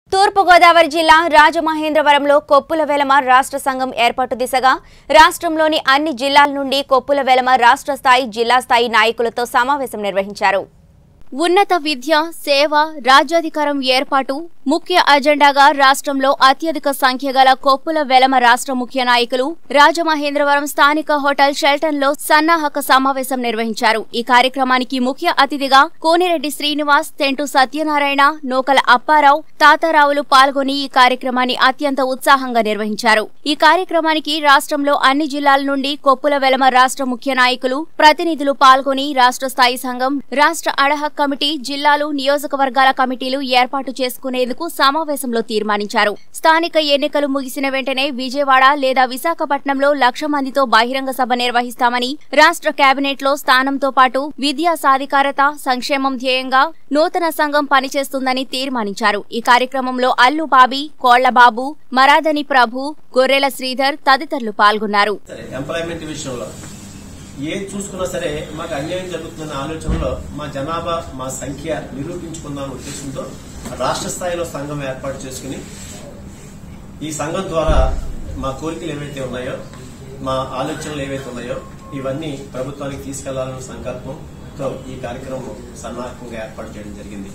తూర్పుగోదావరి జిల్లా రాజమహేంద్రవరంలో కొప్పుల వెలమ రాష్ట్ర సంఘం ఏర్పాటు దిశగా రాష్ట్రంలోని అన్ని జిల్లాల నుండి కొప్పుల వెలమ రాష్ట్ర స్థాయి జిల్లా స్థాయి నాయకులతో సమావేశం నిర్వహించారు ఉన్నత విద్య సేవ రాజ్యాధికారం ఏర్పాటు ముఖ్య అజెండాగా రాష్ట్రంలో అత్యధిక సంఖ్య గల కొప్పుల వెలమ రాష్ట్ర ముఖ్య నాయకులు రాజమహేంద్రవరం స్థానిక హోటల్ షెల్టన్ లో సన్నాహక సమావేశం నిర్వహించారు ఈ కార్యక్రమానికి ముఖ్య అతిథిగా కోనిరెడ్డి శ్రీనివాస్ తెంటు సత్యనారాయణ నూకల అప్పారావు తాతారావులు పాల్గొని ఈ కార్యక్రమాన్ని అత్యంత ఉత్సాహంగా నిర్వహించారు ఈ కార్యక్రమానికి రాష్ట్రంలో అన్ని జిల్లాల నుండి కొప్పుల వెలమ రాష్ట్ర ముఖ్య నాయకులు ప్రతినిధులు పాల్గొని రాష్ట్ర స్థాయి సంఘం రాష్ట్ర అడహక్ కమిటీ జిల్లాలు నియోజకవర్గాల కమిటీలు ఏర్పాటు చేసుకునేందుకు సమావేశంలో తీర్మానించారు స్థానిక ఎన్నికలు ముగిసిన వెంటనే విజయవాడ లేదా విశాఖపట్నంలో లక్ష మందితో బహిరంగ సభ నిర్వహిస్తామని రాష్ట్ర కేబినెట్ లో స్థానంతో పాటు విద్యా సాధికారత సంక్షేమం ధ్యేయంగా నూతన సంఘం పనిచేస్తుందని తీర్మానించారు ఈ కార్యక్రమంలో అల్లు బాబీ కోళ్లబాబు మరాదని ప్రభు గొర్రెల శ్రీధర్ తదితరులు పాల్గొన్నారు సరే ఎంప్లాయ్మెంట్ విషయంలో ఏది చూసుకున్నా సరే మాకు అన్యాయం జరుగుతుందన్న ఆలోచనలో మా జనాభా మా సంఖ్య నిరూపించుకుందాం ఉద్దేశంతో రాష్ట్ర స్థాయిలో సంఘం ఏర్పాటు చేసుకుని ఈ సంఘం ద్వారా మా కోరికలు ఏవైతే ఉన్నాయో మా ఆలోచనలు ఏవైతే ఉన్నాయో ఇవన్నీ ప్రభుత్వానికి తీసుకెళ్లాలన్న సంకల్పంతో ఈ కార్యక్రమం సన్నాహకంగా ఏర్పాటు చేయడం జరిగింది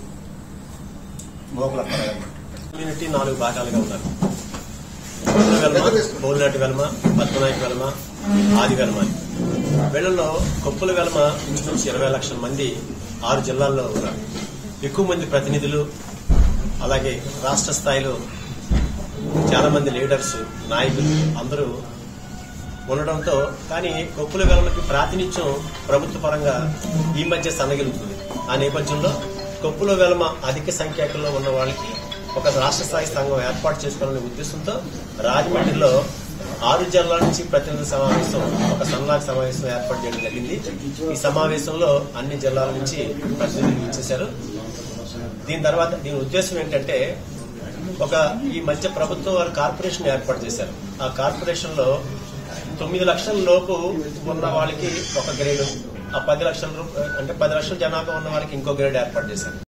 మోకల కమ్యూనిటీ నాలుగు భాగాలుగా ఉన్నారు కొప్పుల వెల్మ బోలినాటి వెల్మ పద్మనాయక వెల్మ ఆది వెల్మ అని. వీళ్ళలో కొప్పుల వెల్మ ఇంచుమించు ఇరవై లక్షల మంది ఆరు జిల్లాల్లో ఉన్నారు ఎక్కువ మంది ప్రతినిధులు అలాగే రాష్ట్ర స్థాయిలో చాలా మంది లీడర్స్ నాయకులు అందరూ ఉండడంతో కానీ కొప్పుల వెలమకి ప్రాతినిధ్యం ప్రభుత్వ పరంగా ఈ మధ్య సన్నగిలుతుంది ఆ నేపథ్యంలో కొప్పుల వెలమ అధిక సంఖ్యాకుల్లో ఉన్న వాళ్ళకి ఒక రాష్ట్ర స్థాయి సంఘం ఏర్పాటు చేసుకోవాలనే ఉద్దేశంతో రాజమండ్రిలో ఆరు జిల్లాల నుంచి ప్రతినిధి సమావేశం ఒక సన్నాహక సమావేశం ఏర్పాటు చేయడం జరిగింది ఈ సమావేశంలో అన్ని జిల్లాల నుంచి ప్రతినిధులు ఇచ్చేశారు దీని తర్వాత దీని ఉద్దేశం ఏంటంటే ఒక ఈ మధ్య ప్రభుత్వం వారు కార్పొరేషన్ ఏర్పాటు చేశారు ఆ కార్పొరేషన్ లో తొమ్మిది లక్షల లోపు ఉన్న వాళ్ళకి ఒక గ్రేడ్ ఆ పది లక్షల రూప- అంటే పది లక్షల జనాభా ఉన్న వాళ్ళకి ఇంకో గ్రేడ్ ఏర్పాటు చేశారు